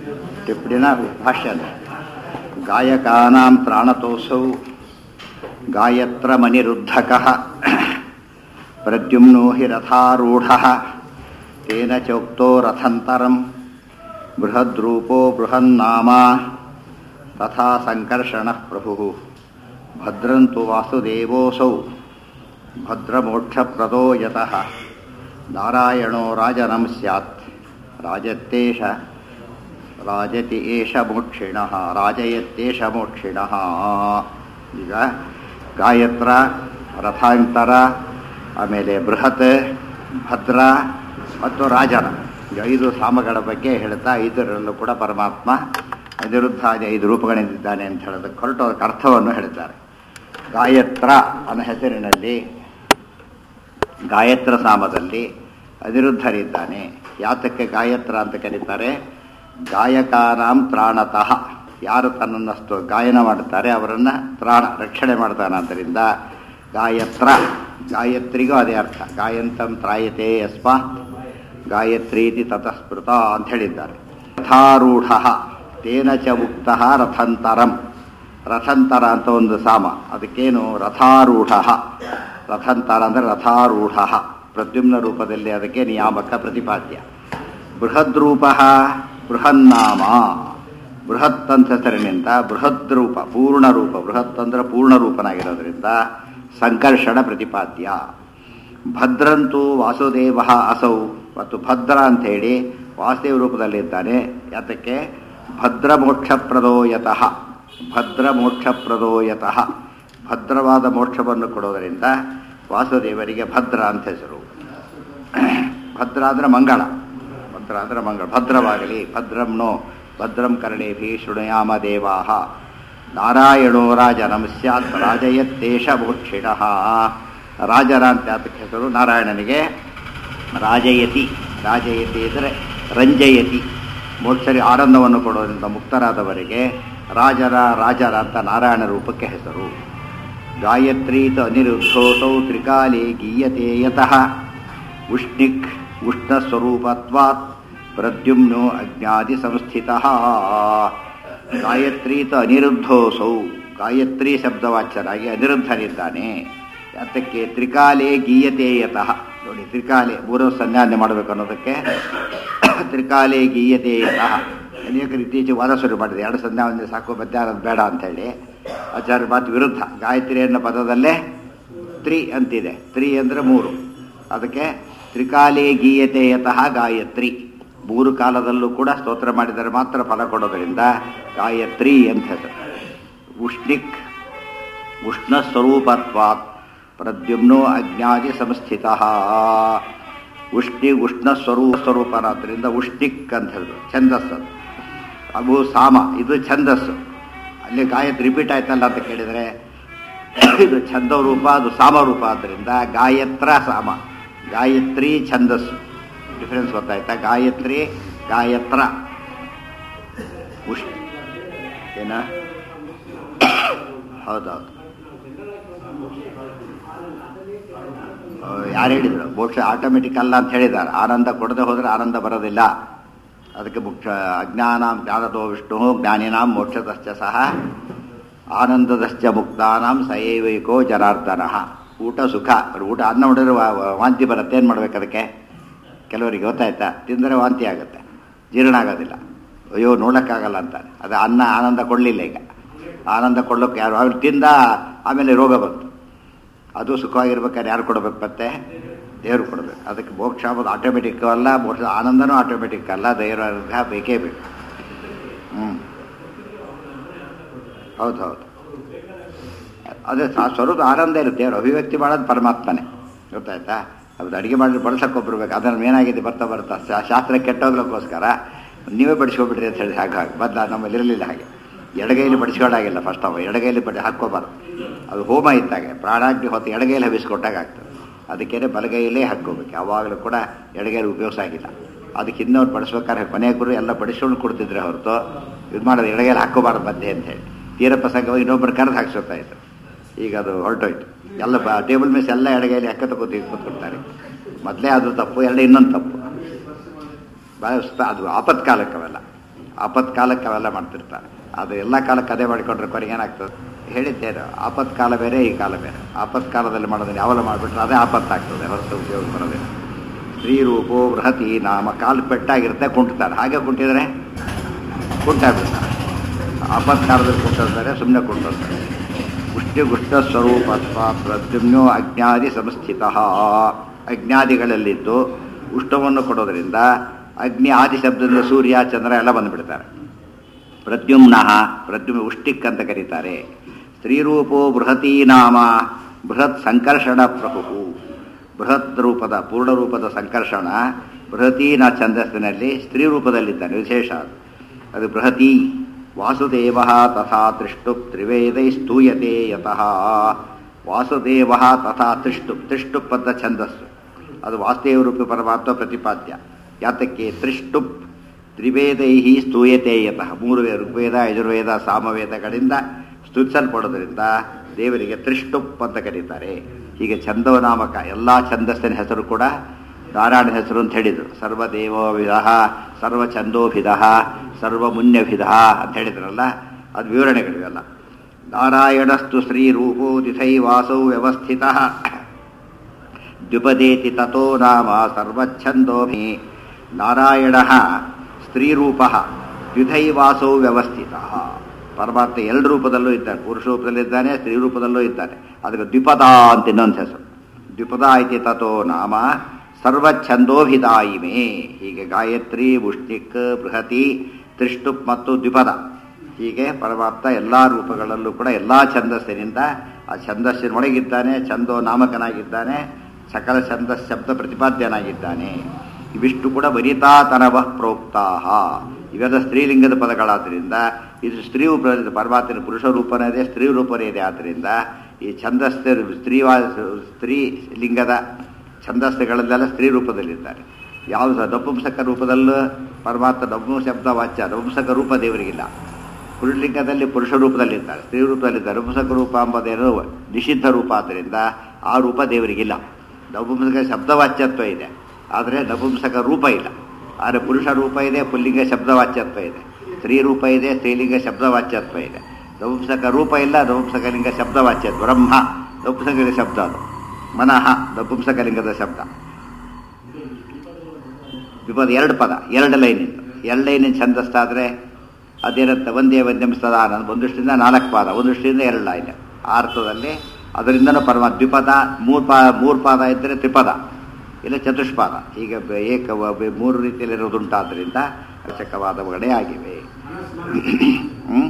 ಟಿಪ್ಪಣಿನ ಭಾಷ್ಯ ಗಾಯಕಾನಾಂ ಪ್ರಾಣತೋಸೌ ಗಾಯತ್ರಮನಿರುದ್ಧಕಃ ಪ್ರದ್ಯುಮ್ನೋ ಹಿ ರಥಾರೂಢಃ ತೇನ ಚೋಕ್ತೋ ರಥಂತರಂ ಬೃಹದ್ರೂಪೋ ಬೃಹನ್ನಾಮ ತಥಾ ಸಂಕರ್ಷಣಃ ಪ್ರಭುಃ ಭದ್ರಂತು ವಾಸುದೇವೋऽಸೌ ಭದ್ರಮೋಕ್ಷಪ್ರದೋ ಯತಃ ನಾರಾಯಣೋ ರಾಜನಂ ಸ್ಯಾತ್ ರಾಜತ್ತೇಷ ರಾಜತಿ ಏಷ ಮೋಕ್ಷಿಣಃ ರಾಜಯತ್ತೇಷ ಮೋಕ್ಷಿಣಃ ಈಗ ಗಾಯತ್ರ ರಥಾಂತರ ಆಮೇಲೆ ಬೃಹತ್ ಭದ್ರ ಮತ್ತು ರಾಜನ ಈ ಐದು ಸಾಮಗಳ ಬಗ್ಗೆ ಹೇಳ್ತಾ ಐದರಲ್ಲೂ ಕೂಡ ಪರಮಾತ್ಮ ಅನಿರುದ್ಧ ಐದು ರೂಪಗಳಿದ್ದಾನೆ ಅಂತ ಹೇಳೋದಕ್ಕೆ ಹೊರಟು ಅದಕ್ಕೆ ಅರ್ಥವನ್ನು ಹೇಳ್ತಾರೆ ಗಾಯತ್ರ ಅನ್ನೋ ಹೆಸರಿನಲ್ಲಿ ಗಾಯತ್ರ ಸಾಮದಲ್ಲಿ ಅನಿರುದ್ಧರಿದ್ದಾನೆ ಯಾತಕ್ಕೆ ಗಾಯತ್ರ ಅಂತ ಕರೀತಾರೆ ಗಾಯಕಾನಾಂ ತ್ರಾಣತಃ ಯಾರು ತನ್ನನ್ನು ಸ್ತು ಗಾಯನ ಮಾಡುತ್ತಾರೆ ಅವರನ್ನು ತ್ರಾಣ ರಕ್ಷಣೆ ಮಾಡ್ತಾನೆ ಆದ್ದರಿಂದ ಗಾಯತ್ರ ಗಾಯತ್ರಿಗೂ ಅದೇ ಅರ್ಥ ಗಾಯಂತಂ ತ್ರಾಯತೆ ಯಸ್ಮಾತ್ ಗಾಯತ್ರೀತಿ ತತಸ್ಮೃತ ಅಂತ ಹೇಳಿದ್ದಾರೆ ರಥಾರೂಢ ತೇನ ಚ ಮುಕ್ತ ರಥಂತರಂ ರಥಂತರ ಅಂತ ಒಂದು ಸಾಮ ಅದಕ್ಕೇನು ರಥಾರೂಢ ರಥಂತರ ಅಂದರೆ ರಥಾರೂಢ ಪ್ರದ್ಯುಮ್ನ ರೂಪದಲ್ಲಿ ಅದಕ್ಕೆ ನಿಯಾಮಕ ಪ್ರತಿಪಾದ್ಯ ಬೃಹದ್ರೂಪ ಬೃಹನ್ನಾಮ ಬೃಹತ್ ಅಂತ ಹೆಸರಿನಿಂದ ಬೃಹದ್ ರೂಪ ಪೂರ್ಣ ರೂಪ ಬೃಹತ್ ಅಂದ್ರೆ ಪೂರ್ಣ ರೂಪನಾಗಿರೋದ್ರಿಂದ ಸಂಕರ್ಷಣ ಪ್ರತಿಪಾದ್ಯ ಭದ್ರಂತೂ ವಾಸುದೇವ ಅಸೌ ಮತ್ತು ಭದ್ರ ಅಂತ ಹೇಳಿ ವಾಸುದೇವ ರೂಪದಲ್ಲಿದ್ದಾನೆ ಯಾತಕ್ಕೆ ಭದ್ರ ಮೋಕ್ಷಪ್ರದೋ ಯತಃ ಭದ್ರ ಮೋಕ್ಷಪ್ರದೋ ಯತಃ ಭದ್ರವಾದ ಮೋಕ್ಷವನ್ನು ಕೊಡೋದರಿಂದ ವಾಸುದೇವರಿಗೆ ಭದ್ರ ಅಂತ ಹೆಸರು ಭದ್ರ ಅಂದ್ರೆ ಮಂಗಳ ಭದ್ರ ಅಂದ್ರೆ ಮಂಗಳ ಭದ್ರವಾಗಲಿ ಭದ್ರಂನೋ ಭದ್ರಂ ಕರ್ಣೇಭಿ ಶೃಣಯಾಮ ದೇವಾಹ ನಾರಾಯಣೋ ರಾಜನಂ ಸ್ಯಾತ್ ರಾಜಯತ್ತೇಷ ಮೋಕ್ಷಿಣ ರಾಜರ ಅಂತ ಅದಕ್ಕೆ ಹೆಸರು ನಾರಾಯಣನಿಗೆ ರಾಜಯತಿ ರಾಜಯತಿ ಅಂದರೆ ರಂಜಯತಿ ಮೋಕ್ಷರಿ ಆನಂದವನ್ನು ಕೊಡೋದ್ರಿಂದ ಮುಕ್ತರಾದವರಿಗೆ ರಾಜರ ರಾಜರ ಅಂತ ನಾರಾಯಣ ರೂಪಕ್ಕೆ ಹೆಸರು ಗಾಯತ್ರೀತ ಅನಿರುದ್ಧೋಸೌ ತ್ರಿಕಾಲೇ ಗೀಯತೆ ಯತಃ ಉಷ್ಣಿಕ್ ಉಷ್ಣಸ್ವರೂಪತ್ವಾತ್ ಪ್ರದ್ಯುಮ್ನೋ ಅಜ್ಞಾದಿ ಸಂಸ್ಥಿತ ಗಾಯತ್ರೀತ ಅನಿರುದ್ಧೋಸೌ ಗಾಯತ್ರಿ ಶಬ್ದವಾಚ್ಯರಾಗಿ ಅನಿರುದ್ಧನಿದ್ದಾನೆ ಯಾತಕ್ಕೆ ತ್ರಿಕಾಲೇ ಗೀಯತೆ ಯತಃ ನೋಡಿ ತ್ರಿಕಾಲೆ ಮೂರು ಸಂಜ್ಞಾನೆ ಮಾಡಬೇಕು ಅನ್ನೋದಕ್ಕೆ ತ್ರಿಕಾಲೇ ಗೀಯತೆ ಯತಃ ಅನೇಕರು ಇತ್ತೀಚೆಗೆ ವಾದ ಶುರು ಮಾಡಿದೆ ಎರಡು ಸಂಧ್ಯಾ ಒಂದೇ ಸಾಕು ಮಧ್ಯಾಹ್ನದ ಬೇಡ ಅಂತೇಳಿ ಆಚಾರ್ಯ ಮಾತು ವಿರುದ್ಧ ಗಾಯತ್ರಿ ಅನ್ನೋ ಪದದಲ್ಲೇ ತ್ರಿ ಅಂತಿದೆ ತ್ರಿ ಅಂದರೆ ಮೂರು ಅದಕ್ಕೆ ತ್ರಿಕಾಲೇ ಗೀಯತೆ ಯತಃ ಗಾಯತ್ರಿ ಮೂರು ಕಾಲದಲ್ಲೂ ಕೂಡ ಸ್ತೋತ್ರ ಮಾಡಿದರೆ ಮಾತ್ರ ಫಲ ಕೊಡೋದರಿಂದ ಗಾಯತ್ರಿ ಅಂತ ಹೆಸರು ಉಷ್ಣಿಕ್ ಉಷ್ಣ ಸ್ವರೂಪತ್ವಾತ್ ಪ್ರದ್ಯುಮ್ನೋ ಅಜ್ಞಾದಿ ಸಂಸ್ಥಿತ ಉಷ್ಣಿ ಉಷ್ಣ ಸ್ವರೂಪ ಸ್ವರೂಪನಾದ್ರಿಂದ ಉಷ್ಣಿಕ್ ಅಂತ ಹೇಳಿದ್ರು ಛಂದಸ್ಸು ಅವು ಸಾಮ ಇದು ಛಂದಸ್ಸು ಅಲ್ಲಿ ಗಾಯತ್ರಿ ರಿಪೀಟ್ ಆಯ್ತಲ್ಲ ಅಂತ ಕೇಳಿದರೆ ಇದು ಛಂದ ರೂಪ ಅದು ಸಾಮ ರೂಪ ಆದ್ದರಿಂದ ಗಾಯತ್ರ ಸಾಮ ಗಾಯತ್ರಿ ಛಂದಸ್ಸು ಡಿಫರೆನ್ಸ್ ಗೊತ್ತಾಯ್ತಾ ಗಾಯತ್ರಿ ಗಾಯತ್ರ ಉಷ್ ಏನ ಹೌದೌದು ಯಾರು ಹೇಳಿದ್ರು ಮೋಕ್ಷ ಆಟೋಮೆಟಿಕ್ ಅಲ್ಲ ಅಂತ ಹೇಳಿದ್ದಾರೆ ಆನಂದ ಕೊಡದೆ ಹೋದರೆ ಆನಂದ ಬರೋದಿಲ್ಲ ಅದಕ್ಕೆ ಮುಖ್ಯ ಅಜ್ಞಾನಾಂ ಜ್ಞಾನದೋ ವಿಷ್ಣು ಜ್ಞಾನಿನಾಂ ಮೋಕ್ಷದಶ್ಚ ಸಹ ಆನಂದದಶ್ಚ ಮುಕ್ತಾನಾಂ ಸಯೈವೈಕೋ ಜನಾರ್ದನ ಊಟ ಸುಖ ಊಟ ಅನ್ನ ಹೊಡೆದ್ರೆ ವಾಂತಿ ಬರುತ್ತೆ ಏನು ಮಾಡ್ಬೇಕು ಅದಕ್ಕೆ ಕೆಲವರಿಗೆ ಗೊತ್ತಾಯ್ತಾ ತಿಂದರೆ ವಾಂತಿ ಆಗುತ್ತೆ ಜೀರ್ಣ ಆಗೋದಿಲ್ಲ ಅಯ್ಯೋ ನೋಡೋಕ್ಕಾಗಲ್ಲ ಅಂತಾನೆ ಅದು ಅನ್ನ ಆನಂದ ಕೊಡಲಿಲ್ಲ ಈಗ ಆನಂದ ಕೊಡ್ಲಿಕ್ಕೆ ಯಾರು ಅವ್ರು ತಿಂದ ಆಮೇಲೆ ರೋಗ ಬಂತು ಅದು ಸುಖವಾಗಿರ್ಬೇಕಾದ್ರೆ ಯಾರು ಕೊಡಬೇಕು ಮತ್ತೆ ದೇವರು ಕೊಡಬೇಕು ಅದಕ್ಕೆ ಮೋಕ್ಷ ಆಗೋದು ಆಟೋಮೆಟಿಕ್ ಅಲ್ಲ ಮೋಕ್ಷ ಆನಂದನೂ ಆಟೋಮೆಟಿಕ್ ಅಲ್ಲ ದೇವರ ಅನುಗ್ರಹ ಬೇಕೇ ಬೇಕು ಹ್ಞೂ ಹೌದು ಹೌದು ಅದೇ ಸ್ವರೂಪ ಆನಂದ ಇರುತ್ತೆ ದೇವರು ಅಭಿವ್ಯಕ್ತಿ ಮಾಡೋದು ಪರಮಾತ್ಮನೇ ಗೊತ್ತಾಯ್ತಾ ಅದು ಅಡುಗೆ ಮಾಡಿ ಬಡಿಸೋಕೆ ಒಬ್ರು ಬೇಕು ಅದನ್ನು ಏನಾಗಿದೆ ಬರ್ತಾ ಬರ್ತಾ ಶಾಸ್ತ್ರ ಕೆಟ್ಟೋಗ್ಲಿಕ್ಕೋಸ್ಕರ ನೀವೇ ಬಡಿಸ್ಕೊಬಿಡ್ರಿ ಅಂತ ಹೇಳಿ ಹಾಗೆ ಹಾಗೆ ಬದಲ ನಮ್ಮಲ್ಲಿ ಇರಲಿಲ್ಲ ಹಾಗೆ ಎಡಗೈಲಿ ಬಡಿಸ್ಕೊಳ್ಳಾಗಿಲ್ಲ ಫಸ್ಟ್ ಅವ ಎಡಗೈಲಿ ಬಡಿ ಹಾಕ್ಕೋಬಾರ್ದು ಅದು ಹೋಮ ಇದ್ದಾಗೆ ಪ್ರಾಣಾಗ್ನಿ ಹೊತ್ತು ಎಡಗೈಲಿ ಹಬ್ಬಿಸ್ಕೊಟ್ಟಾಗ ಆಗ್ತದೆ ಅದಕ್ಕೇನೆ ಬಲಗೈಯಲ್ಲೇ ಹಾಕ್ಕೋಬೇಕು ಯಾವಾಗಲೂ ಕೂಡ ಎಡಗೈಲಿ ಉಪಯೋಗ ಆಗಿಲ್ಲ ಅದಕ್ಕೆ ಇನ್ನೊಂದು ಬಡಿಸ್ಬೇಕಾದ್ರೆ ಕೊನೆಗುರು ಎಲ್ಲ ಬಡಿಸ್ಕೊಂಡು ಕೊಡ್ತಿದ್ರೆ ಹೊರತು ಇದು ಮಾಡೋದು ಎಡಗೈಲಿ ಹಾಕ್ಕೋಬಾರ್ದು ಮಧ್ಯೆ ಅಂತ ಹೇಳಿ ತೀರ ಪ್ರಸಂಗವಾಗಿ ಇನ್ನೊಬ್ಬರು ಕರೆದು ಹಾಕ್ಸೋತಾ ಇತ್ತು ಈಗ ಅದು ಹೊರಟೋಯ್ತು ಎಲ್ಲ ಟೇಬಲ್ ಮೇಸ್ ಎಲ್ಲ ಎಡಗೈಲಿ ಅಕ್ಕ ತಗೋತಿ ಕೂತ್ಕೊಳ್ತಾರೆ ಮೊದಲೇ ಅದು ತಪ್ಪು ಎಲ್ಲ ಇನ್ನೊಂದು ತಪ್ಪು ಭಾಳ ಅದು ಆಪತ್ಕಾಲಕ್ಕೆ ಅವೆಲ್ಲ ಆಪತ್ ಕಾಲಕ್ಕೆ ಅವೆಲ್ಲ ಮಾಡ್ತಿರ್ತಾರೆ ಅದು ಎಲ್ಲ ಕಾಲಕ್ಕೆ ಅದೇ ಮಾಡಿಕೊಂಡ್ರೆ ಕೊನೆಗೆ ಏನಾಗ್ತದೆ ಹೇಳಿದ್ದೇನು ಆಪತ್ ಕಾಲ ಬೇರೆ ಈ ಕಾಲ ಬೇರೆ ಆಪತ್ ಕಾಲದಲ್ಲಿ ಮಾಡೋದನ್ನ ಯಾವೆಲ್ಲ ಮಾಡಿಬಿಟ್ರೆ ಅದೇ ಆಪತ್ತಾಗ್ತದೆ ಹೊರತು ಉಪಯೋಗ ಬರೋದಿಲ್ಲ ಸ್ತ್ರೀ ರೂಪೋ ಬೃಹತಿ ನಾಮ ಕಾಲು ಪೆಟ್ಟಾಗಿರುತ್ತೆ ಕುಂಟ್ತಾರೆ ಹಾಗೆ ಕುಂಟಿದ್ರೆ ಕುಂಟಾಗ್ಬಿಡ್ತಾರೆ ಆಪತ್ ಕಾಲದಲ್ಲಿ ಕುಂಟಿರ್ತಾರೆ ಸುಮ್ಮನೆ ಕುಂಟಿರ್ತಾರೆ ಪುಷ್ಟಿಗುಷ್ಟ ಸ್ವರೂಪತ್ವ ಪ್ರದ್ಯುಮ್ನೋ ಅಜ್ಞಾದಿ ಸಂಸ್ಥಿತ ಅಜ್ಞಾದಿಗಳಲ್ಲಿದ್ದು ಉಷ್ಟವನ್ನು ಕೊಡೋದ್ರಿಂದ ಅಗ್ನಿ ಆದಿ ಶಬ್ದದಿಂದ ಸೂರ್ಯ ಚಂದ್ರ ಎಲ್ಲ ಬಂದುಬಿಡ್ತಾರೆ ಪ್ರದ್ಯುಮ್ನ ಪ್ರದ್ಯುಮ್ ಉಷ್ಟಿಕ್ ಅಂತ ಕರೀತಾರೆ ಸ್ತ್ರೀರೂಪೋ ಬೃಹತೀ ನಾಮ ಬೃಹತ್ ಸಂಕರ್ಷಣ ಪ್ರಭು ಬೃಹತ್ ರೂಪದ ಪೂರ್ಣ ರೂಪದ ಸಂಕರ್ಷಣ ಬೃಹತೀನ ಛಂದಸ್ಸಿನಲ್ಲಿ ಸ್ತ್ರೀ ರೂಪದಲ್ಲಿದ್ದಾನೆ ವಿಶೇಷ ಅದು. ಅದು ಬೃಹತಿ ವಾಸುದೇವ ತಥಾ ತ್ರಿಷ್ಟು ತ್ರಿವೇದೈ ಸ್ತೂಯತೆ ಯತಃ ವಾಸುದೇವ ತಥಾ ತ್ರಿಷ್ಟು ತ್ರಿಷ್ಟುಪ್ ಅಂತ ಛಂದಸ್ಸು ಅದು ವಾಸುದೇವ ರೂಪಿ ಪರಮಾತ್ಮ ಪ್ರತಿಪಾದ್ಯ ಯಾತಕ್ಕೆ ತ್ರಿಷ್ಟುಪ್ ತ್ರಿವೇದೈ ಸ್ತೂಯತೆ ಯತಃ ಮೂರು ವೇ- ಋಗ್ವೇದ ಯಜುರ್ವೇದ ಸಾಮವೇದಗಳಿಂದ ಸ್ತುತಿಸಲ್ಪಡೋದ್ರಿಂದ ದೇವರಿಗೆ ತ್ರಿಷ್ಟುಪ್ ಅಂತ ಕರೀತಾರೆ ಹೀಗೆ ಛಂದೋನಾಮಕ ಎಲ್ಲ ಛಂದಸ್ಸಿನ ಹೆಸರು ಕೂಡ ನಾರಾಯಣ ಹೆಸರು ಅಂತ ಹೇಳಿದರು ಸರ್ವದೇವೋಭಿಧ ಸರ್ವಛಂದೋಭಿಧ ಸರ್ವಮುನ್ಯಭಿಧ ಅಂತ ಹೇಳಿದ್ರಲ್ಲ ಅದು ವಿವರಣೆಗಳಿವೆಲ್ಲ ನಾರಾಯಣಸ್ತು ಶ್ರೀ ರೂಪೋ ತಿಥೈ ವಾಸೌ ವ್ಯವಸ್ಥಿತ ದ್ವಿಪದೇತಿ ತಥೋ ನಾಮ ಸರ್ವಚ್ಛಂದೋಭಿ ನಾರಾಯಣ ಸ್ತ್ರೀರೂಪ ದ್ವಿಧೈ ವಾಸೌ ವ್ಯವಸ್ಥಿತ ಪರಮಾತ್ಮ ಎರಡು ರೂಪದಲ್ಲೂ ಇದ್ದಾನೆ ಪುರುಷ ರೂಪದಲ್ಲಿದ್ದಾನೆ ಸ್ತ್ರೀ ರೂಪದಲ್ಲೂ ಇದ್ದಾನೆ ಅದಕ್ಕೆ ದ್ವಿಪದ ಅಂತ ಇನ್ನೊಂದು ಹೆಸರು ದ್ವಿಪದ ಇತಿ ತಥೋ ನಾಮ ಸರ್ವಚ್ಛಂದೋಭಿದಾಯಿಮೇ ಹೀಗೆ ಗಾಯತ್ರಿ ಮುಷ್ಟಿಕ್ ಬೃಹತಿ ತ್ರಿಷ್ಟುಪ್ ಮತ್ತು ದ್ವಿಪದ ಹೀಗೆ ಪರಮಾತ್ಮ ಎಲ್ಲ ರೂಪಗಳಲ್ಲೂ ಕೂಡ ಎಲ್ಲ ಛಂದಸ್ಸಿನಿಂದ ಆ ಛಂದಸ್ಸಿನೊಳಗಿದ್ದಾನೆ ಛಂದೋ ನಾಮಕನಾಗಿದ್ದಾನೆ ಸಕಲ ಛಂದಸ್ ಶಬ್ದ ಪ್ರತಿಪಾದ್ಯನಾಗಿದ್ದಾನೆ ಇವಿಷ್ಟು ಕೂಡ ವನಿತಾತನವ ಪ್ರೋಕ್ತಾಹ ಇವೆಲ್ಲ ಸ್ತ್ರೀಲಿಂಗದ ಪದಗಳಾದ್ದರಿಂದ ಇದು ಸ್ತ್ರೀ ರೂಪ ಪರಮಾತ್ಮನ ಪುರುಷ ರೂಪನೇ ಇದೆ ಸ್ತ್ರೀ ರೂಪನೇ ಇದೆ ಆದ್ದರಿಂದ ಈ ಛಂದಸ್ ಸ್ತ್ರೀವಾ ಸ್ತ್ರೀ ಲಿಂಗದ ಛಂದಸ್ಸುಗಳಲ್ಲೆಲ್ಲ ಸ್ತ್ರೀ ರೂಪದಲ್ಲಿದ್ದಾರೆ ಯಾವ ನಪುಂಸಕ ರೂಪದಲ್ಲೂ ಪರಮಾತ್ಮ ನಪುಂಸ ಶಬ್ದ ವಾಚ್ಯ ನಪುಂಸಕ ರೂಪ ದೇವರಿಗಿಲ್ಲ ಪುರುಷಲಿಂಗದಲ್ಲಿ ಪುರುಷ ರೂಪದಲ್ಲಿದ್ದಾರೆ ಸ್ತ್ರೀ ರೂಪದಲ್ಲಿದ್ದಾರೆ ನಪುಂಸಕ ರೂಪ ಎಂಬುದೇನು ನಿಷಿದ್ಧ ರೂಪ ಆದ್ದರಿಂದ ಆ ರೂಪ ದೇವರಿಗಿಲ್ಲ ನಪುಂಸಕ ಶಬ್ದವಾಚ್ಯತ್ವ ಇದೆ ಆದರೆ ನಪುಂಸಕ ರೂಪ ಇಲ್ಲ ಆದರೆ ಪುರುಷ ರೂಪ ಇದೆ ಪುಲ್ಲಿಂಗ ಶಬ್ದವಾಚ್ಯತ್ವ ಇದೆ ಸ್ತ್ರೀ ರೂಪ ಇದೆ ಸ್ತ್ರೀಲಿಂಗ ಶಬ್ದವಾಚ್ಯತ್ವ ಇದೆ ನಪುಂಸಕ ರೂಪ ಇಲ್ಲ ನಪುಂಸಕಲಿಂಗ ಶಬ್ದವಾಚ್ಯತ್ವ ಬ್ರಹ್ಮ ನಪುಂಸಕಲಿಂಗ ಶಬ್ದ ಅದು ಮನಃ ನಪುಂಸಕಲಿಂಗದ ಶಬ್ದ ವಿಪದ ಎರಡು ಪದ ಎರಡು ಲೈನಿಂದ ಎರಡು ಲೈನಿನ ಛಂದಸ್ತಾದರೆ ಅದೇನಂತ ಒಂದೇ ಒಂದೇ ಸದಾ ಅನ್ನೋದು ಒಂದಷ್ಟಿಂದ ನಾಲ್ಕು ಪಾದ ಒಂದಷ್ಟಿಂದ ಎರಡು ಲೈನ್ ಆ ಅರ್ಥದಲ್ಲಿ ಅದರಿಂದನೂ ಪರಮ ದ್ವಿಪದ ಮೂರು ಪಾ ಮೂರು ಪಾದ ಇದ್ದರೆ ತ್ರಿಪದ ಇಲ್ಲ ಚತುಷ್ಪಾದ ಈಗ ಬ- ಏಕ ವ- ಬೆ- ಮೂರು ರೀತಿಯಲ್ಲಿರೋದುಂಟಾದ್ದರಿಂದ ಅವಶ್ಯಕವಾದವುಗಳೇ ಆಗಿವೆ ಹ್ಮ್?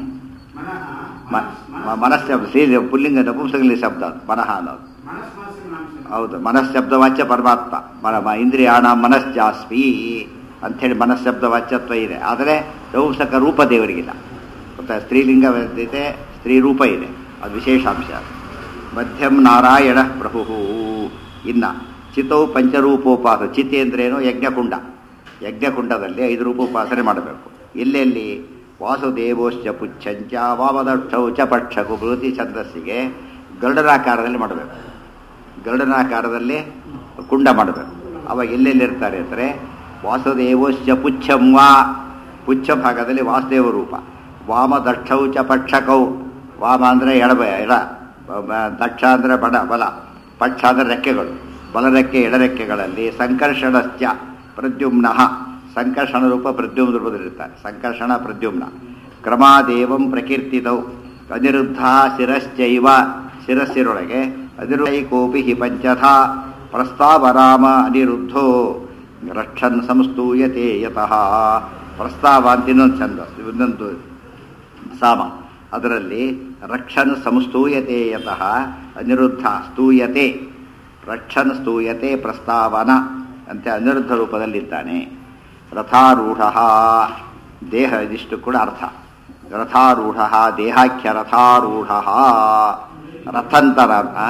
ಮ- ಮ- ಮನಸ್ಸಬ್ದ ಶ್ರೀ ಪುಲ್ಲಿಂಗ ನಪುಂಸಕಲಿ ಶಬ್ದ ಅದು ಮನಃ ಅನ್ನೋದು ಹೌದು ಮನಃಶಬ್ದ ವಾಚ್ಯ ಪರಮಾತ್ಮ ಮನ ಮ- ಇಂದ್ರಿಯಾಣ ಮನಶ್ಜಾಸ್ಮಿ ಅಂಥೇಳಿ ಮನಃಶಬ್ದ ವಾಚ್ಯತ್ವ ಇದೆ ಆದರೆ ನಪುಂಸಕ ರೂಪ ದೇವರಿಗಿಲ್ಲ ಗೊತ್ತಾ ಸ್ತ್ರೀಲಿಂಗ ಇದೆ ಸ್ತ್ರೀ ರೂಪ ಇದೆ ಅದು ವಿಶೇಷಾಂಶ ಮಧ್ಯಂ ನಾರಾಯಣ ಪ್ರಭು ಇನ್ನ ಚಿತೌ ಪಂಚರೂಪೋಪಾಸ ಚಿತಿ ಅಂದ್ರೇನು ಯಜ್ಞಕುಂಡ ಯಜ್ಞಕುಂಡದಲ್ಲಿ ಐದು ರೂಪೋಪಾಸನೆ ಮಾಡಬೇಕು ಎಲ್ಲೆಲ್ಲಿ ವಾಸುದೇವೋಶ್ಚ ಪುಚ್ಛಂಚ ವಾಮದಕ್ಷೌ ಚ ಪಕ್ಷಕು ಬೃಹತಿ ಛಂದಸ್ಸಿಗೆ ಗರುಡನಾಕಾರದಲ್ಲಿ ಮಾಡಬೇಕು ಗರುಡನಾಕಾರದಲ್ಲಿ ಕುಂಡ ಮಾಡಬೇಕು ಅವಾಗ ಎಲ್ಲೆಲ್ಲಿರ್ತಾರೆ ಅಂದರೆ ವಾಸುದೇವೋಶ್ಚ ಪುಚ್ಛಂ ವಾ ಪುಚ್ಛ ಭಾಗದಲ್ಲಿ ವಾಸುದೇವ ರೂಪ ವಾಮ ದಕ್ಷೌ ಚ ಪಕ್ಷಕೌ ವಾಮ ಅಂದರೆ ಎಡಬ ಎಡ ಬ- ಬ- ದಕ್ಷ ಅಂದರೆ ಬಡ ಬಲ ಪಕ್ಷ ಅಂದರೆ ರೆಕ್ಕೆಗಳು ಬಲರೆಕ್ಕೆ ಎಡರೆಕ್ಕೆಗಳಲ್ಲಿ ಸಂಕರ್ಷಣಶ್ಚ ಪ್ರದ್ಯುಮ್ನ ಸಂಕರ್ಷಣ ರೂಪ ಪ್ರದ್ಯುಮ್ನ ರೂಪದಲ್ಲಿರ್ತಾರೆ ಸಂಕರ್ಷಣ ಪ್ರದ್ಯುಮ್ನ ಕ್ರಮಾದೇವಂ ಪ್ರಕೀರ್ತಿತೌ ಅನಿರುದ್ಧ ಶಿರಶ್ಚೈವ ಶಿರಸ್ಸಿರೊಳಗೆ ಅನಿರುೈಕೋಪಿ ಹಿ ಪಂಚಥ ಪ್ರಸ್ತಾವರಾಮ ಅನಿರುದ್ಧೋ ರಕ್ಷನ್ ಸಂಸ್ತೂಯತೆ ಯತಃ ಪ್ರಸ್ತಾವ ಅಂತ ಇನ್ನೊಂದು ಛಂದ ಇನ್ನೊಂದು ಸಾಮ ಅದರಲ್ಲಿ ರಕ್ಷನ್ ಸಂಸ್ತೂಯತೆ ಯತಃ ಅನಿರುದ್ಧ ಸ್ತೂಯತೆ ರಕ್ಷನ್ ಸ್ತೂಯತೆ ಪ್ರಸ್ತಾವನ ಅಂತ ಅನಿರುದ್ಧ ರೂಪದಲ್ಲಿದ್ದಾನೆ ರಥಾರೂಢ ದೇಹ ಇದಿಷ್ಟು ಕೂಡ ಅರ್ಥ ರಥಾರೂಢ ದೇಹಾಖ್ಯ ರಥಾರೂಢ ರಥಂತರ ಆ?